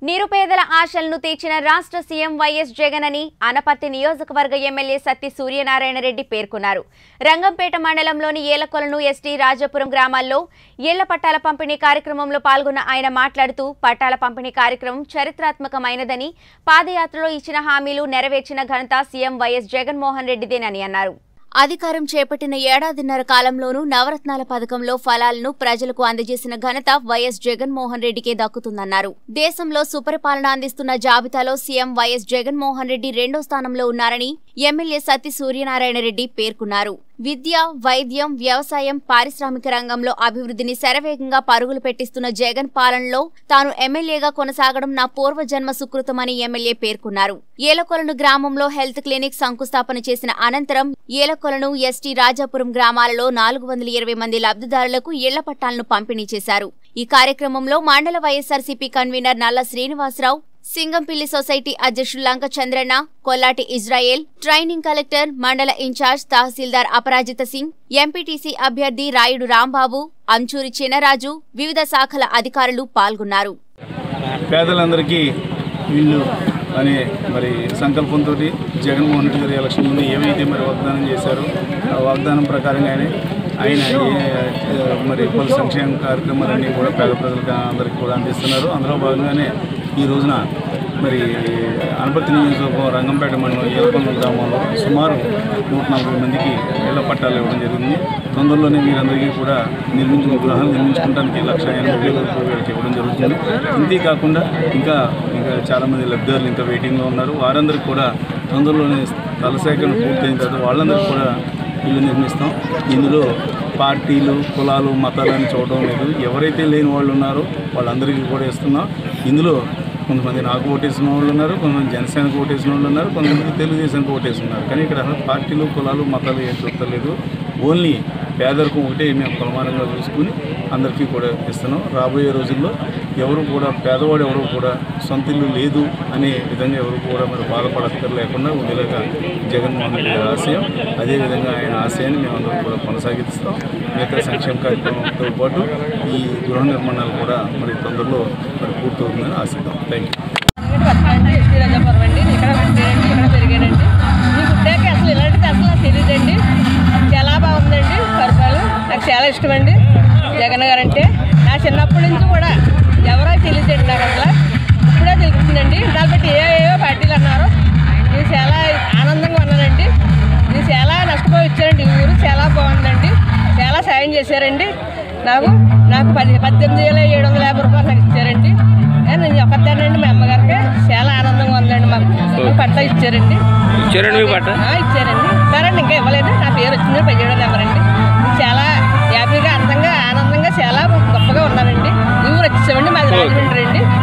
నిరుపేదల ఆశలను తీర్చిన రాష్ట్ర సీఎం వైఎస్ జగన్ అని అనపర్తి నియోజకవర్గ ఎమ్మెల్యే సత్తి సూర్యనారాయణ రెడ్డి పేర్కొన్నారు రంగంపేట మండలంలోని ఏలకొలను ఎస్టీ రాజపురం గ్రామాల్లో ఇళ్ల పట్టాల పంపిణీ కార్యక్రమంలో పాల్గొన్న ఆయన మాట్లాడుతూ పట్టాల పంపిణీ కార్యక్రమం చరిత్రాత్మకమైనదని పాదయాత్రలో ఇచ్చిన హామీలు నెరవేర్చిన ఘనత సీఎం వైఎస్ జగన్మోహన్ రెడ్డిదేనని అన్నారు అధికారం చేపట్టిన ఏడాదిన్నర కాలంలోనూ నవరత్నాల పథకంలో ఫలాలను ప్రజలకు అందజేసిన ఘనత వైఎస్ జగన్మోహన్ రెడ్డికే దక్కుతుందన్నారు దేశంలో సుపరిపాలన అందిస్తున్న జాబితాలో సీఎం వైఎస్ జగన్మోహన్ రెడ్డి రెండో స్థానంలో ఉన్నారని ఎమ్మెల్యే సత్తి సూర్యనారాయణ రెడ్డి పేర్కొన్నారు విద్య వైద్యం వ్యవసాయం పారిశ్రామిక రంగంలో అభివృద్ధిని శరవేగంగా పరుగులు పెట్టిస్తున్న జగన్ పాలనలో తాను ఎమ్మెల్యేగా కొనసాగడం నా పూర్వజన్మ సుకృతమని ఎమ్మెల్యే పేర్కొన్నారు ఏలకొలను గ్రామంలో హెల్త్ క్లినిక్ శంకుస్థాపన చేసిన అనంతరం ఏలకొలను ఎస్టీ రాజాపురం గ్రామాలలో నాలుగు వందల ఇరవై మంది లబ్ధిదారులకు ఇళ్ల పట్టాలను పంపిణీ చేశారు ఈ కార్యక్రమంలో మండల వైఎస్ఆర్సీపీ కన్వీనర్ నల్ల శ్రీనివాసరావు సింగంపిల్లి సొసైటీ అధ్యక్షులు Lanka Chandranna Kollati Israel training collector మండల ఇన్ఛార్జ్ తహసీల్దార్ అపరాజిత సింగ్ ఎంపీటీసీ అభ్యర్థి రాయుడు రాంబాబు అంచూరి చినరాజు వివిధ శాఖల అధికారులు పాల్గొన్నారు పేదలందరికీ ఇల్లు అనే మరి సంకల్పంతో జగన్మోహన్ రెడ్డి గారి ఎలక్షన్ ముందు ఏమైతే మరి వాగ్దానం చేశారో ఆ వాగ్దానం ప్రకారంగానే ఆయన ఏ- మరి పలు సంక్షేమ కార్యక్రమాలన్నీ కూడా పేద ప్రజలకు అందరికీ కూడా అందిస్తున్నారు అందులో భాగంగానే ఈ రోజున మరి అనపర్తి నియోజకవర్గం రంగంపేట మండలం ఏలకొండ గ్రామంలో సుమారు నూట నలభై మందికి ఇళ్ల పట్టాలు ఇవ్వడం జరిగింది తొందరలోనే మీరందరికీ కూడా నిర్మించుకున్న గృహాలు నిర్మించుకోవడానికి లక్ష ఎనభై వేల రూపాయలకి ఇవ్వడం జరుగుతుంది ఇంతే కాకుండా ఇంకా ఇంకా చాలామంది లబ్ధిదారులు ఇంకా వెయిటింగ్లో ఉన్నారు వారందరికీ కూడా తొందరలోనే స్థల సేకరణ పూర్తయిన తర్వాత వాళ్ళందరికీ కూడా ఇల్లు నిర్మిస్తాం ఇందులో పార్టీలు కులాలు మతాలని చూడడం లేదు ఎవరైతే లేని వాళ్ళు ఉన్నారో వాళ్ళందరికీ కూడా ఇస్తున్నాం ఇందులో కొంతమంది నాకు ఓటేసిన వాళ్ళు ఉన్నారు కొంతమంది జనసేనకు ఓటేసిన వాళ్ళు ఉన్నారు కొంతమంది తెలుగుదేశానికి ఓటేసి ఉన్నారు కానీ ఇక్కడ అసలు పార్టీలు కులాలు మతాలు ఏం చూస్తలేదు ఓన్లీ పేదరికం ఒకటే మేము కొలమానంగా చూసుకుని అందరికీ కూడా ఇస్తున్నాం రాబోయే రోజుల్లో ఎవరు కూడా పేదవాడు ఎవరు కూడా సొంత ఇల్లు లేదు అనే విధంగా ఎవరు కూడా మరి బాధపడక్కర్ లేకుండా ఉండేలాగా జగన్మోహన్ రెడ్డి గారి ఆశయం అదేవిధంగా ఆయన ఆశయాన్ని మేమందరం కూడా కొనసాగిస్తాం మిగతా సంక్షేమ కార్యక్రమంతో పాటు ఈ గృహ నిర్మాణాలు కూడా మరి తొందరలో మరి పూర్తవుతుందని ఆశిద్దాం థ్యాంక్ యూ బతకండి ఎస్టీ రాజాపురం అండి ఇక్కడ పెరిగానండి ఇక్కడ పెరిగానండి ఈ పుట్టాక అసలు ఇలాంటిది అసలు నాకు తెలియదండి చాలా బాగుందండి పరిపాలన నాకు చాలా ఇష్టం అండి జగన్ గారు అంటే నా చిన్నప్పటి నుంచి కూడా ఎవరో తెలియదండి నాకు అసలు ఇప్పుడే తెలుస్తుందండి దాన్ని బట్టి ఏ ఏ పార్టీలు అన్నారు నేను చాలా ఆనందంగా ఉన్నానండి నేను చాలా నష్టపోయి వచ్చానండి ఈ ఊరు చాలా బాగుందండి చాలా సాయం చేశారండి నాకు నాకు పది పద్దెనిమిది వేల ఏడు వందల యాభై రూపాయలు నాకు ఇచ్చారండి ఏ, నేను ఒకదానండి మా అమ్మగారికి చాలా ఆనందంగా ఉందండి మాకు పట్ల ఇచ్చారండి ఇచ్చారండి మీ పట్ట ఆ, ఇచ్చారండి సరే అండి ఇంకా ఇవ్వలేదు నా పేరు వచ్చింది పదిహేడో నెంబర్ అండి చాలా హ్యాపీగా అందంగా ఆనందంగా చాలా గొప్పగా ఉన్నామండి ఈ ఊరు వచ్చేసామండి మాది రాజమండ్రి అండి